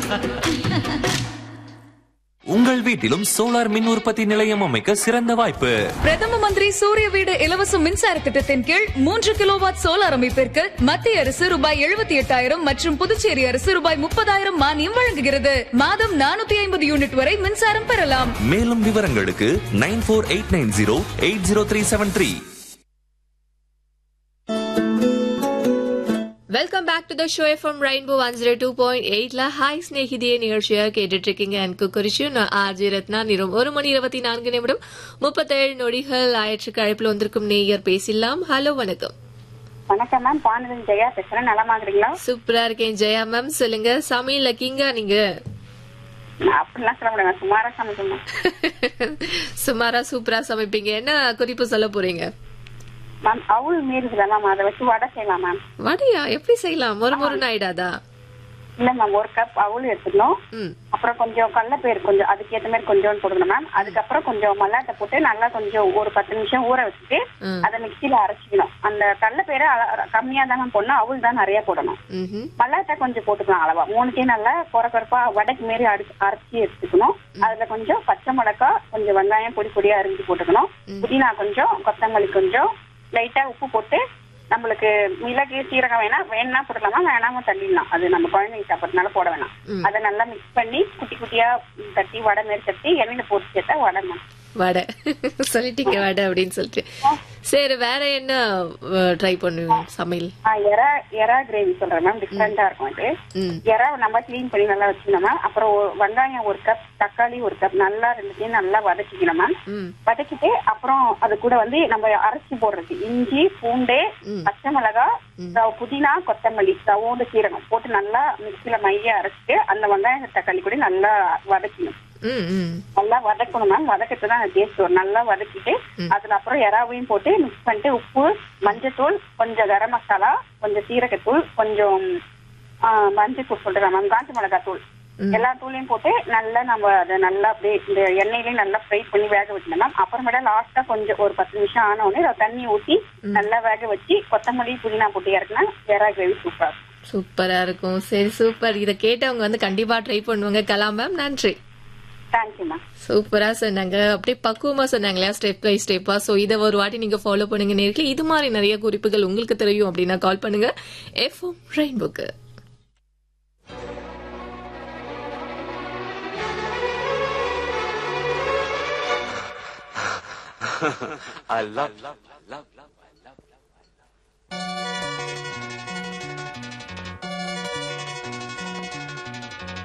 உங்கள் வீட்டிலும் சோலார் மின் உற்பத்தி நிலையம் அமைக்க சிறந்த வாய்ப்பு பிரதம மந்திரி சூரிய வீடு இலவச மின்சார திட்டத்தின் கீழ் மூன்று கிலோவாட் சோலார் அமைப்பிற்கு மத்திய அரசு ரூபாய் எழுபத்தி எட்டாயிரம் மற்றும் புதுச்சேரி அரசு ரூபாய் முப்பதாயிரம் மானியம் வழங்குகிறது மாதம் நானூத்தி ஐம்பது யூனிட் வரை மின்சாரம் பெறலாம் மேலும் விவரங்களுக்கு nine four eight nine zero eight zero three seven three welcome back to the show from Rainbow one zero two point எயிட்ல ஹாய் ஸ்நேகிதியே நிகழ்ச்சியை கேட்டுட்டு இருக்கீங்க எனக்கு குறிச்சு நான் ஆர்ஜி ரத்னா நிறம் ஒரு மணி இருபத்தி நான்கு நிமிடம் முப்பத்தேழு நொடிகள் ஆயிற்றுக்கு அழைப்பில் வந்திருக்கும் நேயர் பேசிடலாம் ஹலோ வணக்கம் வணக்கம் மேம் பானுதன் ஜெயா பேசுறேன் நலமாகறீங்களா சூப்பரா இருக்கேன் ஜெயா மேம் சொல்லுங்க சமையல்ல கிங்கா நீங்க நான் அப்படிலாம் சொல்ல முடியாது சுமாரா சமைக்கணும் சுமாரா சூப்பரா சமைப்பீங்க என்ன குறிப்பு சொல்ல போறீங்க மேம் அவுள் மீறுதுல மேம் அதை வச்சு வடை செய்யலாம் மேம் வடையா எப்படி செய்யலாம் ஒரு முருன்னு ஆயிடாதா இல்ல மேம் ஒரு கப் அவுள் எடுத்துக்கணும் ம் அப்புறம் கொஞ்சம் கடலப்பயிறு கொஞ்சம் அதுக்கேற்ற மாதிரி கொஞ்சம் போடணும் மேம் அதுக்கப்புறம் கொஞ்சம் மல்லாட்டை போட்டு நல்லா கொஞ்சம் ஒரு பத்து நிமிஷம் ஊற வச்சுட்டு ம். அதை மிக்சியில அரைச்சிக்கணும் அந்த கடலப்பயிரை அள- கம்மியா தான் மேம் போடணும் அவுள் தான் நிறைய போடணும் ம்ஹும். மல்லாட்டை கொஞ்சம் போட்டுக்கலாம் அளவா மூணுத்தையும் நல்லா குறை குறைப்பா வடைக்கு மாரி அடி அரைச்சி எடுத்துக்கணும் அதுல கொஞ்சம் பச்சை மிளகாய் கொஞ்சம் வெங்காயம் பொடி பொடியா அரிஞ்சு போட்டுக்கணும் புதினா கொஞ்சம் கொத்தமல்லி கொஞ்சம் லைட்டா உப்பு போட்டு நம்மளுக்கு மிளகு சீரகம் வேணா வேணா போட்டுக்கலாமா வேணாம தள்ளிடலாம் அது நம்ம குழந்தைங்க சாப்பிட்றதுனால போட வேணாம் ம். அதை நல்லா மிக்ஸ் பண்ணி குட்டி குட்டியா தட்டி வடை மாரி தட்டி எண்ணெயில போட்டு சேர்த்தா வடை மேம் வடை சொல்லிட்டீங்க வடை அப்படின்னு சொல்லிட்டு சரி வேற என்ன ட்ரை பண்ணுவோம் சமையல் ஆ, எறா எறா கிரேவி சொல்றேன் மேம் டிஃப்ரெண்டா இருக்கும் இது ம் எறா நம்ம க்ளீன் பண்ணி நல்லா வச்சுக்கணும் மேம் அப்புறம் ஒரு வெங்காயம் ஒரு கப் தக்காளி ஒரு கப் நல்லா ரெண்டுத்தையும் நல்லா வதக்கிக்கணும் மேம் ம் வதக்கிட்டு அப்புறம் அது கூட வந்து நம்ம அரைச்சி போடுறது இஞ்சி பூண்டு ம். பச்சை மிளகாய் ர- புதினா கொத்தமல்லி ரவோண்டு சீரகம் போட்டு நல்லா மிக்சியில மைய அரைச்சிட்டு அந்த வெங்காயம் தக்காளி கூட நல்லா வதக்கணும் ம் ம் நல்லா வதக்கணும் மேம் வதக்கிட்டு தான் டேஸ்ட் வரும் நல்லா வதக்கிட்டு அதுல அப்புறம் எறாவையும் போட்டு மிக்ஸ் பண்ணிட்டு உப்பு மஞ்சத்தூள் கொஞ்சம் கரம் மசாலா கொஞ்சம் சீரகத்தூள் கொஞ்சம் ஆ, மஞ்சத்தூள் சொல்றேன் மேம் காஞ்சி மிளகாய் தூள் எல்லா தூளையும் போட்டு நல்லா நம்ம அதை நல்லா அப்படியே இந்த எண்ணெயிலேயே நல்லா ஃப்ரை பண்ணி வேக வச்சிடணும் மேம் அப்புறமேட்டா லாஸ்டா கொஞ்சம் ஒரு பத்து நிமிஷம் ஆன உடனே அதை தண்ணி ஊத்தி நல்லா வேக வச்சு கொத்தமல்லி புதினா போட்டு இறக்குனா எறா கிரேவி சூப்பரா இருக்கும் சூப்பரா இருக்கும் சரி சூப்பர் இத கேட்டவங்க வந்து கண்டிப்பா ட்ரை பண்ணுவாங்க கலாம் மேம் நன்றி தேங்க்யூ மேம் சூப்பரா சொன்னாங்க அப்படியே பக்குவமா சொன்னாங்களா ஸ்டெப் பை ஸ்டெப்பா சோ இத ஒரு வாட்டி நீங்க ஃபாலோ பண்ணுங்க நேர்களே இது மாதிரி நிறைய குறிப்புகள் உங்களுக்கு தெரியும் அப்படின்னா கால் பண்ணுங்க எஃப்எம் ரெயின்புக்கு I love, love, love, love.